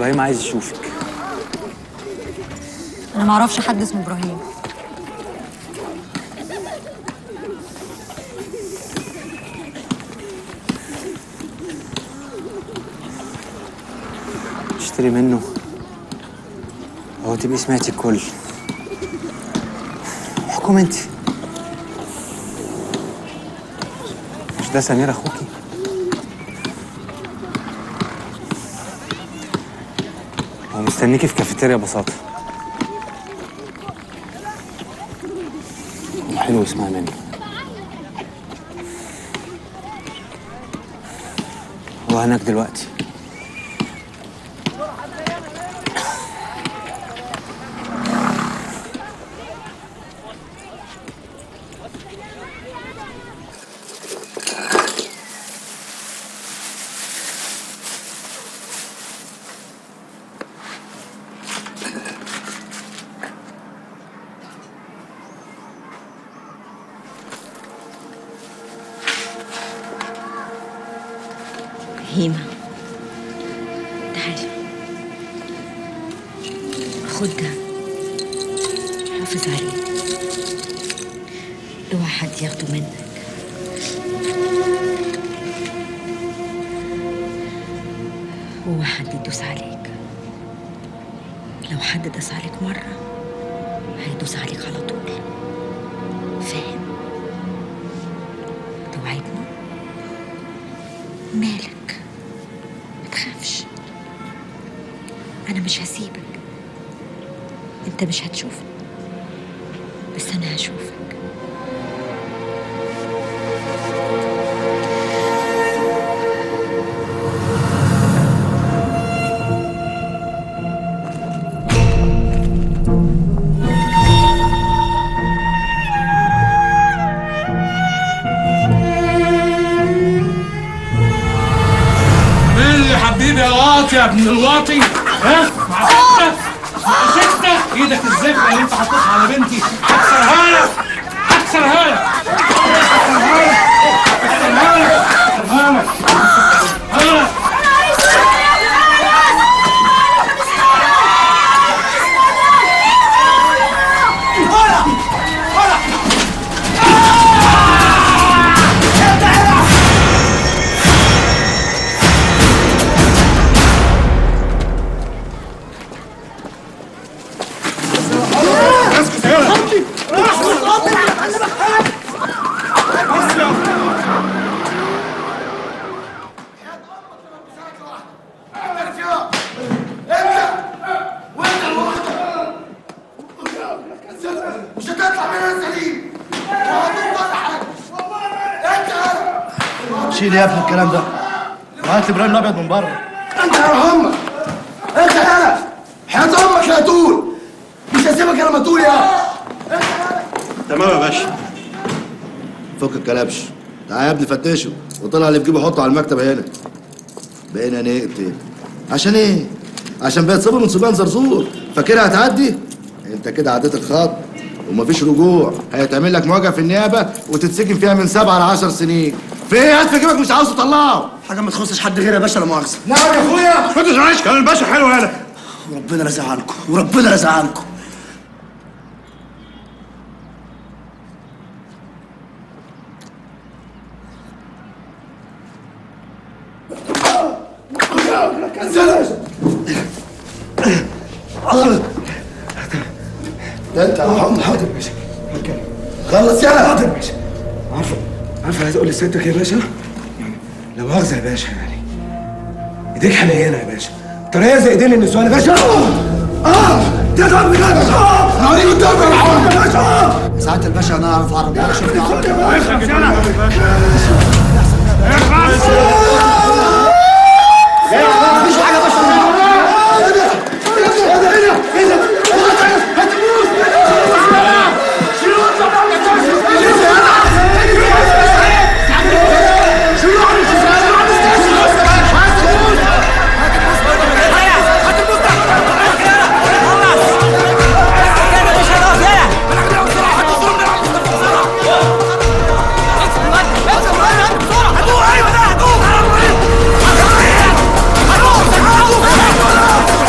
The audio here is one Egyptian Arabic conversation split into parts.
ابراهيم عايز يشوفك انا ما اعرفش حد اسمه ابراهيم اشتري منه هو تبقي سمعتي الكل احكم انت مش ده سمير اخوكي هو مستنيكي في كافيتيريا بساطة حلو اسمع مني هو هناك دلوقتي هيما تعالي خد ده حافظ عليه اوعى حد ياخده منك اوعى حد يدوس عليك لو حد داس عليك مرة هيدوس عليك على طول فاهم توعدني مالك ما تخافش انا مش هسيبك انت مش هتشوفني بس انا هشوفك مين يا حبيبي يا واطي يا ابن الواطي ها مع ستة مع ستة ايدك الزفرة اللي انت حطيتها على بنتي هكسرها لك هكسرها لك هكسرها لك هكسرها لك هكسرها لك هكسرها لك مش هتطلع منها سليم وهتفضل حاجه انت شيل يا ابني الكلام ده وهات لي ابراهيم الابيض من بره انت يا امك انت يالا حياة امك يا طول مش هسيبك لما تقول يا تمام يا باشا فك الكلبش تعالى يا ابني فتشه وطلع اللي في جيبه حطه على المكتب هنا بقينا نقتل عشان ايه؟ عشان بقت صبر من صبيان زرزور فاكرها هتعدي؟ انت كده عديت الخط ومفيش رجوع هيتعمل لك مواجهه في النيابه وتتسجن فيها من سبعه ل 10 سنين في ايه هات في جيبك مش عاوز تطلعه حاجه ما تخصش حد غير يا باشا لا مؤاخذه نعم يا اخويا ما تزعلش كلام الباشا حلو يالا وربنا لا زعلكم وربنا لا زعلكم ده انت يا عم حاضر يا باشا خلص يلا حاضر يا باشا عارفه عارفه عايز اقول لسيادتك يا باشا يعني لا مؤاخذه يا باشا يعني ايديك حنينه يا باشا طريقه زي ايدين النسوان يا باشا اه ده ضرب بجد يا باشا انا هوريك الضرب يا محمد يا باشا ساعات الباشا انا اعرف عربي انا شفت عربي مفيش حاجه يا باشا هاتوه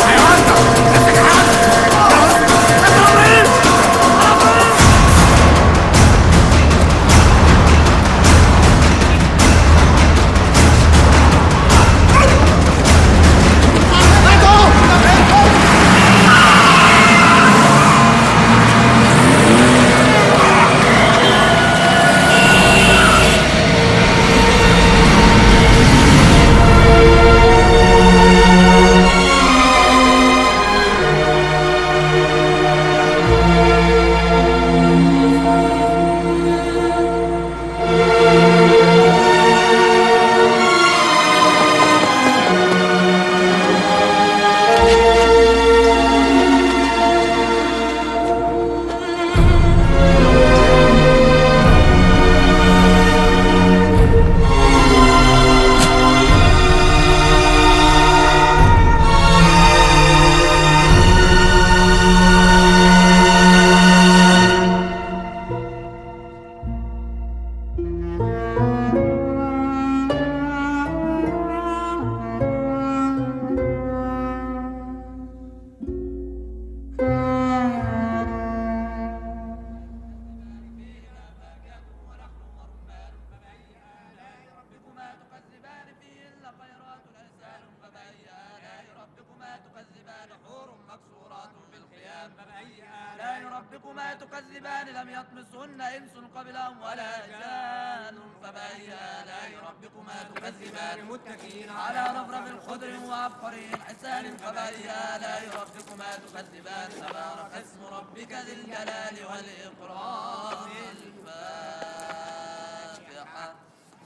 ربكما تكذبان لم يطمسهن إنس قبلهم ولا جان فبأي آلاء ربكما تكذبان متكئين على رفرف خضر وعبقري حسان فبأي آلاء ربكما تكذبان تبارك اسم ربك ذي الجلال والإكرام الفاتحة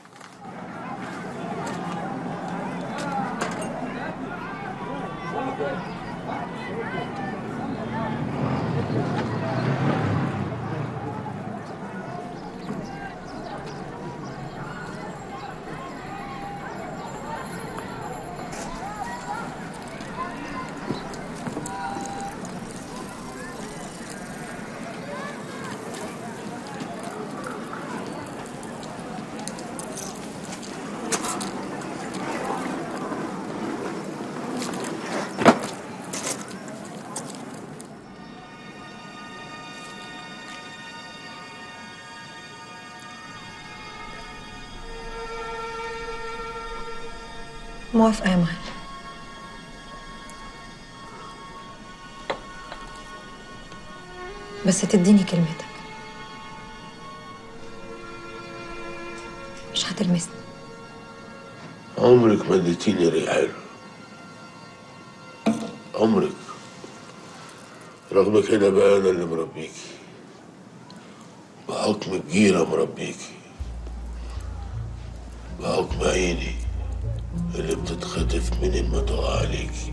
موافقة يا معلم بس تديني كلمتك مش هتلمسني عمرك ما اديتيني ريح حلو عمرك رغم كده بقى انا اللي مربيكي بحكم الجيرة مربيكي بحكم عيني اللي بتتخطف من ما تقع عليكي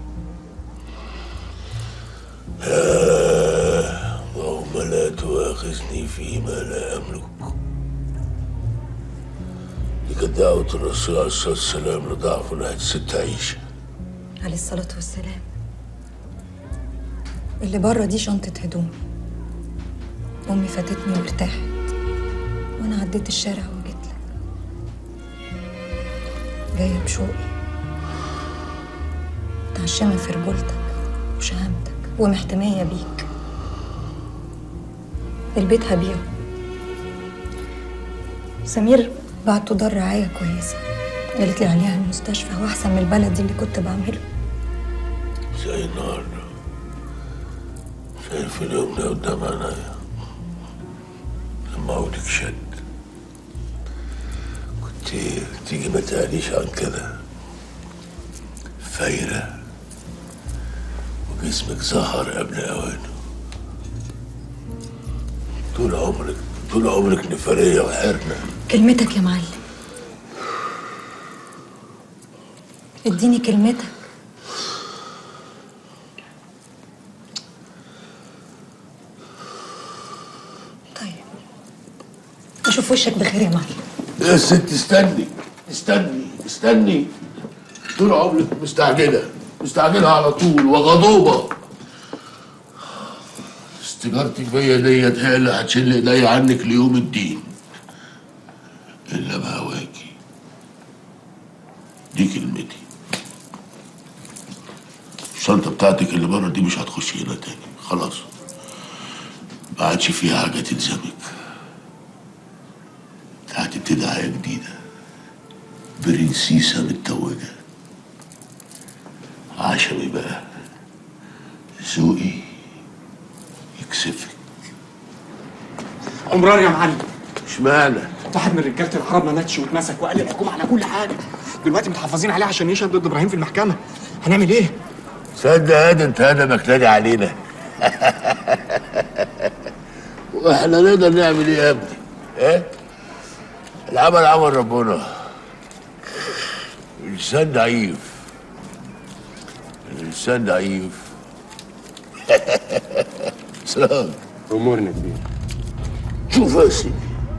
آه اللهم لا تؤاخذني فيما لا أملك دي كانت دعوة الرسول عليه الصلاة والسلام لضعف ناحية الست عيشة عليه الصلاة والسلام اللي بره دي شنطة هدوم أمي فاتتني وارتاحت وأنا عديت الشارع وجيت لك جاية بشوقي متعشمة في رجولتك وشهامتك ومحتمية بيك البيت هبيعه سمير بعته دار رعاية كويسة قالت لي عليها المستشفى وأحسن من البلد دي اللي كنت بعمله زي النهاردة شايف اليوم ده قدام عينيا لما عودك شد كنت تيجي ما تقاليش عن كده فايرة وجسمك ظهر قبل أوانه طول عمرك طول عمرك نفرية وحرنة كلمتك يا معلم اديني كلمتك طيب اشوف وشك بخير يا معلم يا ست استني استني استني طول عمرك مستعجلة مستعجلة على طول وغضوبة استجارتك بيا ديت هي اللي هتشيل ايديا عنك ليوم الدين إلا بهواكي دي كلمتي الشنطة بتاعتك اللي بره دي مش هتخش هنا تاني خلاص ما عادش فيها حاجة تلزمك هتبتدي حياة جديدة برنسيسة متوجة عشمي بقى ذوقي يكسفك عمران يا معلم اشمعنى واحد من رجاله العرب ما ماتش واتمسك وقال الحكومه على كل حاجه دلوقتي متحفظين عليه عشان يشهد ضد ابراهيم في المحكمه هنعمل ايه؟ صدق هذا انت هذا مكنادي علينا واحنا نقدر نعمل ايه يا ابني؟ ايه؟ العمل عمل ربنا الانسان ضعيف الانسان ضعيف سلام امورنا كبير شوف يا سيدي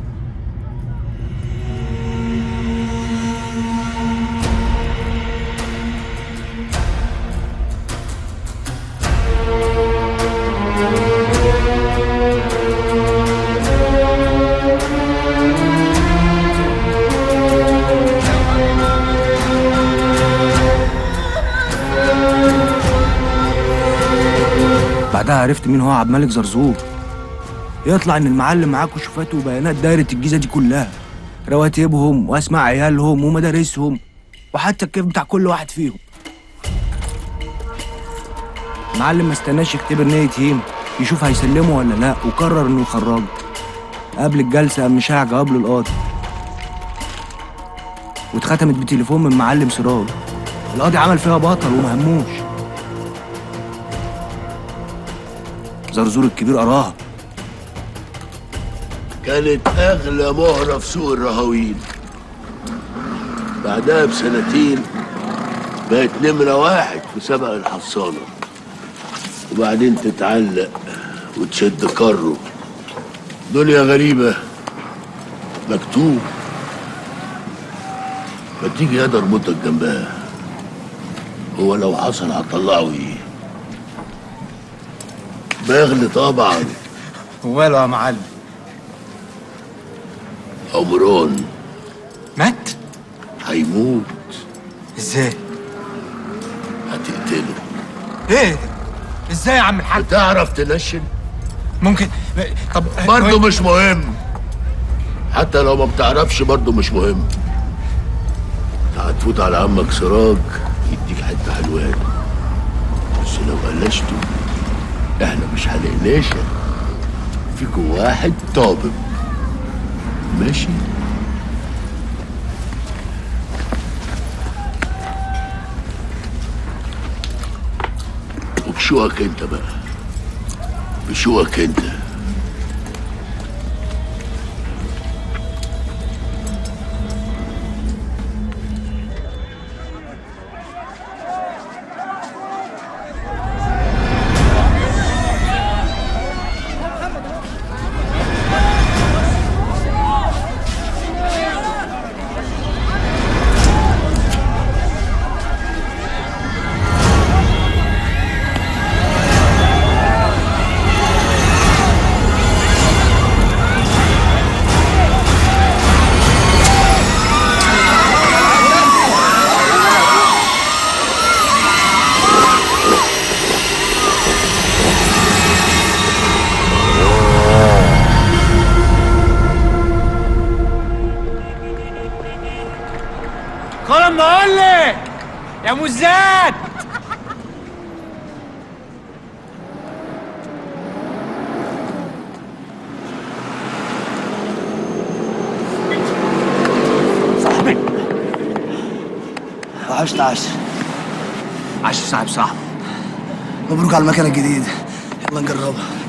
بعدها عرفت مين هو عبد الملك زرزور يطلع ان المعلم معاه كشوفات وبيانات دايره الجيزه دي كلها رواتبهم واسماء عيالهم ومدارسهم وحتى الكيف بتاع كل واحد فيهم المعلم ما استناش يختبر نية هيم يشوف هيسلمه ولا لا وقرر انه يخرجه قبل الجلسه قام مشاع جواب للقاضي واتختمت بتليفون من معلم سراج القاضي عمل فيها بطل ومهموش زرزور الكبير قراها كانت أغلى مهرة في سوق الرهاوين بعدها بسنتين بقت نمرة واحد في سبق الحصانة وبعدين تتعلق وتشد كره دنيا غريبة مكتوب ما تيجي يا اربطك جنبها هو لو حصل هطلعه ايه بغل طبعا وماله يا معلم عمران مات هيموت ازاي هتقتله ايه ده؟ ازاي يا عم الحاج تعرف تنشن ممكن طب برضه مش مهم حتى لو ما بتعرفش برضه مش مهم انت هتفوت على عمك سراج يديك حته حلوان بس لو قلشته احنا مش هنقلشك فيكم واحد طابب ماشي وبشوقك انت بقى بشوقك انت خلاص ما اقول لك يا مزاد صاحبي وحشت عشر عاش صاحب صاحبه مبروك على المكان الجديد يلا نجربها